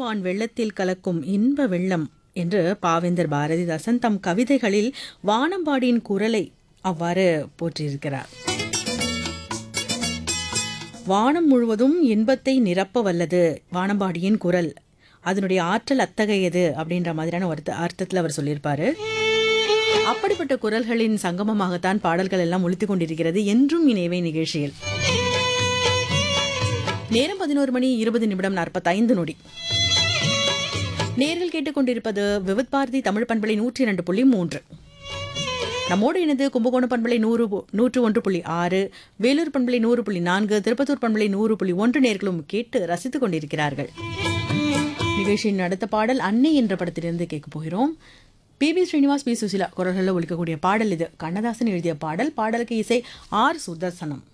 வான் வெள்ளத்தில் கலக்கும் இன்ப வெள்ளம் என்று பாவேந்தர் பாரதிதாசன் தம் கவிதைகளில் வானம்பாடியின் குரலை அவ்வாறு போற்றியிருக்கிறார் வானம் முழுவதும் இன்பத்தை நிரப்ப வல்லது வானம்பாடியின் குரல் அதனுடைய ஆற்றல் அத்தகையது அப்படின்ற மாதிரியான ஒரு அர்த்தத்தில் அவர் சொல்லியிருப்பாரு அப்படிப்பட்ட குரல்களின் சங்கமமாகத்தான் பாடல்கள் எல்லாம் ஒழித்துக் கொண்டிருக்கிறது என்றும் இணைவை நிகழ்ச்சியில் நேரம் பதினோரு மணி இருபது நிமிடம் நாற்பத்தைந்து நொடி நேரில் கேட்டுக்கொண்டிருப்பது விவித் பாரதி தமிழ் பண்பலை நூற்றி இரண்டு புள்ளி மூன்று நம்மோடு இணைந்து கும்பகோணம் பண்பலை நூறு பு- நூற்று ஒன்று புள்ளி ஆறு வேலூர் பண்பலை நூறு புள்ளி நான்கு திருப்பத்தூர் பண்பலை நூறு புள்ளி ஒன்று நேர்களும் கேட்டு ரசித்துக் கொண்டிருக்கிறார்கள் நிகழ்ச்சியின் அடுத்த பாடல் அன்னை என்ற படத்திலிருந்து கேட்க போகிறோம் P B Srinivas P Susheela குரல்களில் ஒழிக்கக்கூடிய பாடல் இது கண்ணதாசன் எழுதிய பாடல் பாடலுக்கு இசை ஆர் சுதர்சனம்